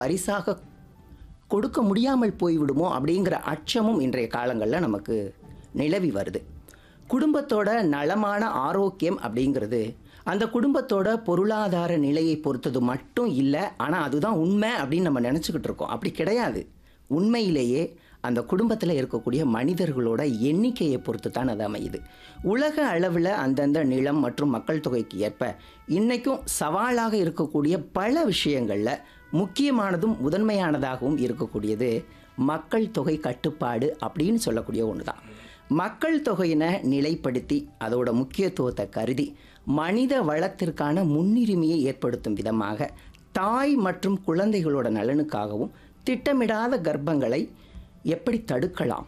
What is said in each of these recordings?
பரிசாக கொடுக்க முடியாமல் போய்விடுமோ அப்படிங்கிற அச்சமும் இன்றைய காலங்களில் நமக்கு நிலவி வருது குடும்பத்தோட நலமான ஆரோக்கியம் அப்படிங்கிறது அந்த குடும்பத்தோட பொருளாதார நிலையை பொறுத்தது மட்டும் இல்லை ஆனால் அதுதான் உண்மை அப்படின்னு நம்ம நினச்சிக்கிட்டு இருக்கோம் அப்படி கிடையாது உண்மையிலேயே அந்த குடும்பத்தில் இருக்கக்கூடிய மனிதர்களோட எண்ணிக்கையை பொறுத்து தான் அது அமையுது உலக அளவில் அந்தந்த நிலம் மற்றும் மக்கள் தொகைக்கு ஏற்ப இன்றைக்கும் சவாலாக இருக்கக்கூடிய பல விஷயங்களில் முக்கியமானதும் முதன்மையானதாகவும் இருக்கக்கூடியது மக்கள் தொகை கட்டுப்பாடு அப்படின்னு சொல்லக்கூடிய ஒன்று தான் மக்கள் தொகையினை நிலைப்படுத்தி அதோட முக்கியத்துவத்தை கருதி மனித வளத்திற்கான முன்னுரிமையை ஏற்படுத்தும் விதமாக தாய் மற்றும் குழந்தைகளோட நலனுக்காகவும் திட்டமிடாத கர்ப்பங்களை எப்படி தடுக்கலாம்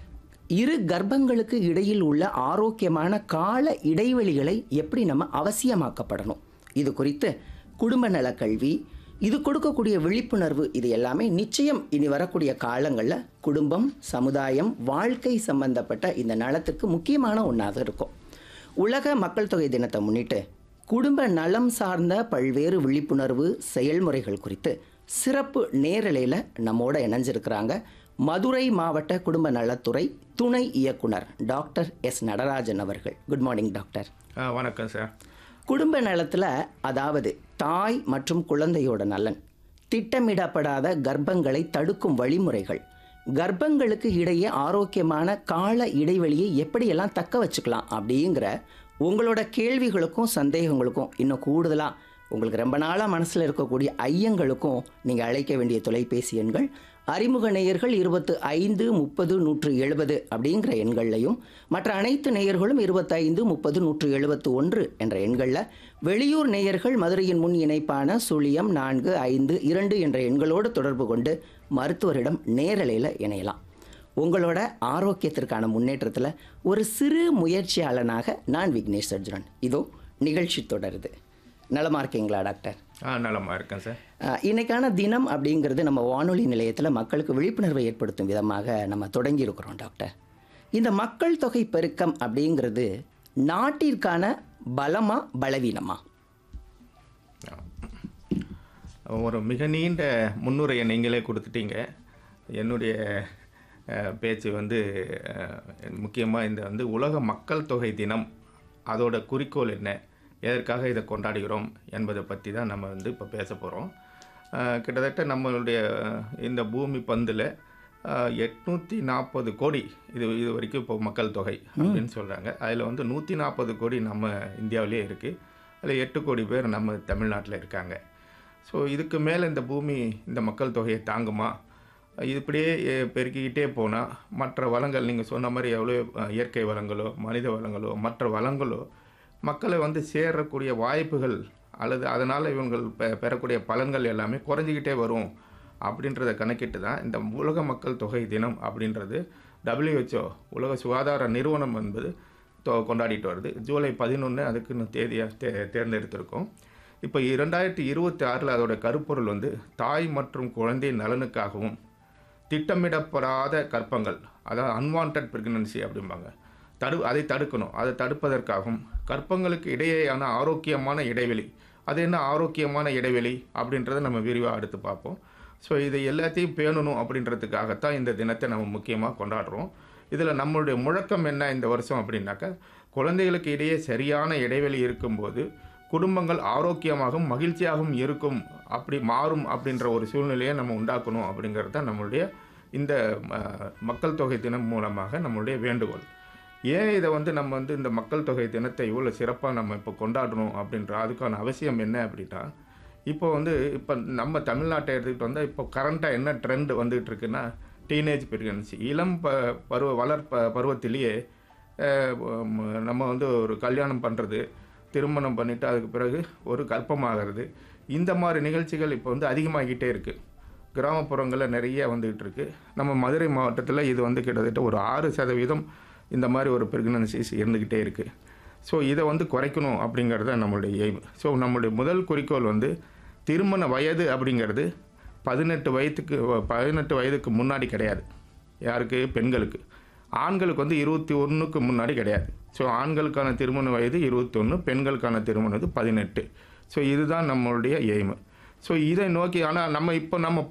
இரு கர்ப்பங்களுக்கு இடையில் உள்ள ஆரோக்கியமான கால இடைவெளிகளை எப்படி நம்ம அவசியமாக்கப்படணும் இது குறித்து குடும்ப நல கல்வி இது கொடுக்கக்கூடிய விழிப்புணர்வு இது எல்லாமே நிச்சயம் இனி வரக்கூடிய காலங்களில் குடும்பம் சமுதாயம் வாழ்க்கை சம்பந்தப்பட்ட இந்த நலத்துக்கு முக்கியமான ஒன்றாக இருக்கும் உலக மக்கள் தொகை தினத்தை முன்னிட்டு குடும்ப நலம் சார்ந்த பல்வேறு விழிப்புணர்வு செயல்முறைகள் குறித்து சிறப்பு நேரலையில் நம்மோட இணைஞ்சிருக்கிறாங்க மதுரை மாவட்ட குடும்ப நலத்துறை துணை இயக்குனர் டாக்டர் எஸ் நடராஜன் அவர்கள் குட் மார்னிங் டாக்டர் ஆ வணக்கம் சார் குடும்ப நலத்தில் அதாவது தாய் மற்றும் குழந்தையோட நலன் திட்டமிடப்படாத கர்ப்பங்களை தடுக்கும் வழிமுறைகள் கர்ப்பங்களுக்கு இடையே ஆரோக்கியமான கால இடைவெளியை எப்படியெல்லாம் தக்க வச்சுக்கலாம் அப்படிங்கிற உங்களோட கேள்விகளுக்கும் சந்தேகங்களுக்கும் இன்னும் கூடுதலாக உங்களுக்கு ரொம்ப நாளாக மனசில் இருக்கக்கூடிய ஐயங்களுக்கும் நீங்கள் அழைக்க வேண்டிய தொலைபேசி எண்கள் அறிமுக நேயர்கள் இருபத்து ஐந்து முப்பது நூற்று எழுபது அப்படிங்கிற எண்கள்லையும் மற்ற அனைத்து நேயர்களும் இருபத்தைந்து முப்பது நூற்று எழுபத்து ஒன்று என்ற எண்களில் வெளியூர் நேயர்கள் மதுரையின் முன் இணைப்பான சுழியம் நான்கு ஐந்து இரண்டு என்ற எண்களோடு தொடர்பு கொண்டு மருத்துவரிடம் நேரலையில் இணையலாம் உங்களோட ஆரோக்கியத்திற்கான முன்னேற்றத்தில் ஒரு சிறு முயற்சியாளனாக நான் விக்னேஷ் அர்ஜுனன் இதோ நிகழ்ச்சி தொடருது நலமா இருக்கீங்களா டாக்டர் ஆ நலமாக இருக்கேன் சார் அஹ், இன்னைக்கான தினம் அப்படிங்கிறது நம்ம வானொலி நிலையத்தில் மக்களுக்கு விழிப்புணர்வை ஏற்படுத்தும் விதமாக நம்ம தொடங்கி இருக்கிறோம் டாக்டர் இந்த மக்கள் தொகை பெருக்கம் அப்படிங்கிறது நாட்டிற்கான பலமா பலவீனமா ஒரு மிக நீண்ட முன்னுரையை நீங்களே கொடுத்துட்டீங்க என்னுடைய அஹ், பேச்சு வந்து முக்கியமாக இந்த வந்து உலக மக்கள் தொகை தினம் அதோட குறிக்கோள் என்ன எதற்காக இதை கொண்டாடுகிறோம் என்பதை பற்றி தான் நம்ம வந்து இப்போ பேச போகிறோம் கிட்டத்தட்ட நம்மளுடைய அஹ், இந்த பூமி பந்தில் எட்நூற்றி நாற்பது கோடி இது இது வரைக்கும் இப்போ மக்கள் தொகை அப்படின்னு சொல்கிறாங்க அதில் வந்து நூற்றி நாற்பது கோடி நம்ம இந்தியாவிலே இருக்குது அதில் எட்டு கோடி பேர் நம்ம தமிழ்நாட்டில் இருக்காங்க ஸோ இதுக்கு மேலே இந்த பூமி இந்த மக்கள் தொகையை தாங்குமா இது இப்படியே எ, பெருக்கிக்கிட்டே போனால் மற்ற வளங்கள் நீங்கள் சொன்ன மாதிரி எவ்வளோ அஹ், இயற்கை வளங்களோ மனித வளங்களோ மற்ற வளங்களோ மக்களை வந்து சேரக்கூடிய வாய்ப்புகள் அல்லது அதனால் இவங்கள் பெ பெறக்கூடிய பலன்கள் எல்லாமே குறைஞ்சிக்கிட்டே வரும் அப்படின்றத கணக்கிட்டு தான் இந்த உலக மக்கள் தொகை தினம் அப்படின்றது WHO உலக சுகாதார நிறுவனம் என்பது தொ- கொண்டாடிட்டு வருது ஜூலை பதினொன்று அதுக்குன்னு தேதியாக தே தேர்ந்தெடுத்திருக்கோம் இப்போ இரண்டாயிரத்தி இருபத்தி ஆறில் அதோட கருப்பொருள் வந்து தாய் மற்றும் குழந்தை நலனுக்காகவும் திட்டமிடப்படாத கற்பங்கள் அதாவது அன்வான்ட் பிரெக்னன்சி அப்படிம்பாங்க தடு அதை தடுக்கணும் அதை தடுப்பதற்காகவும் கற்பங்களுக்கு இடையேயான ஆரோக்கியமான இடைவெளி அது என்ன ஆரோக்கியமான இடைவெளி அப்படின்றத நம்ம விரிவாக அடுத்து பார்ப்போம் ஸோ இதை எல்லாத்தையும் பேணணும் அப்படின்றதுக்காகத்தான் இந்த தினத்தை நம்ம முக்கியமாக கொண்டாடுறோம் இதில் நம்மளுடைய முழக்கம் என்ன இந்த வருஷம் அப்படின்னாக்கா குழந்தைகளுக்கு இடையே சரியான இடைவெளி இருக்கும்போது குடும்பங்கள் ஆரோக்கியமாகவும் மகிழ்ச்சியாகவும் இருக்கும் அப்படி மாறும் அப்படின்ற ஒரு சூழ்நிலையை நம்ம உண்டாக்கணும் அப்படிங்கிறது தான் நம்மளுடைய இந்த அஹ், மக்கள் தொகை தினம் மூலமாக நம்மளுடைய வேண்டுகோள் ஏன் இதை வந்து நம்ம வந்து இந்த மக்கள் தொகை தினத்தை இவ்வளோ சிறப்பாக நம்ம இப்போ கொண்டாடணும் அப்படின்ற அதுக்கான அவசியம் என்ன அப்படின்னா இப்போ வந்து இப்போ நம்ம தமிழ்நாட்டை எடுத்துக்கிட்டு வந்தால் இப்போ கரண்ட்டாக என்ன ட்ரெண்ட் வந்துகிட்டு இருக்குன்னா டீனேஜ் பிரெக்னன்சி இளம் ப பருவ வளர் ப பருவத்திலேயே அஹ், ம- நம்ம வந்து ஒரு கல்யாணம் பண்ணுறது திருமணம் பண்ணிவிட்டு அதுக்கு பிறகு ஒரு கர்ப்பமாகிறது இந்த மாதிரி நிகழ்ச்சிகள் இப்போ வந்து அதிகமாகிக்கிட்டே இருக்குது கிராமப்புறங்களில் நிறைய வந்துகிட்டு இருக்கு நம்ம மதுரை மாவட்டத்தில் இது வந்து கிட்டத்தட்ட ஒரு ஆறு சதவீதம் இந்த மாதிரி ஒரு பிரெக்னன்சிஸ் இருந்துக்கிட்டே இருக்குது ஸோ இதை வந்து குறைக்கணும் அப்படிங்கிறது தான் நம்மளுடைய எய்ம் ஸோ நம்மளுடைய முதல் குறிக்கோள் வந்து திருமண வயது அப்படிங்கிறது பதினெட்டு வயதுக்கு பதினெட்டு வயதுக்கு முன்னாடி கிடையாது யாருக்கு பெண்களுக்கு ஆண்களுக்கு வந்து இருபத்தி ஒன்றுக்கு முன்னாடி கிடையாது ஸோ ஆண்களுக்கான திருமண வயது இருபத்தொன்று பெண்களுக்கான திருமண வயது பதினெட்டு ஸோ இதுதான் நம்மளுடைய எய்மு ஸோ இதை நோக்கி ஆனால் நம்ம இப்போ நம்ம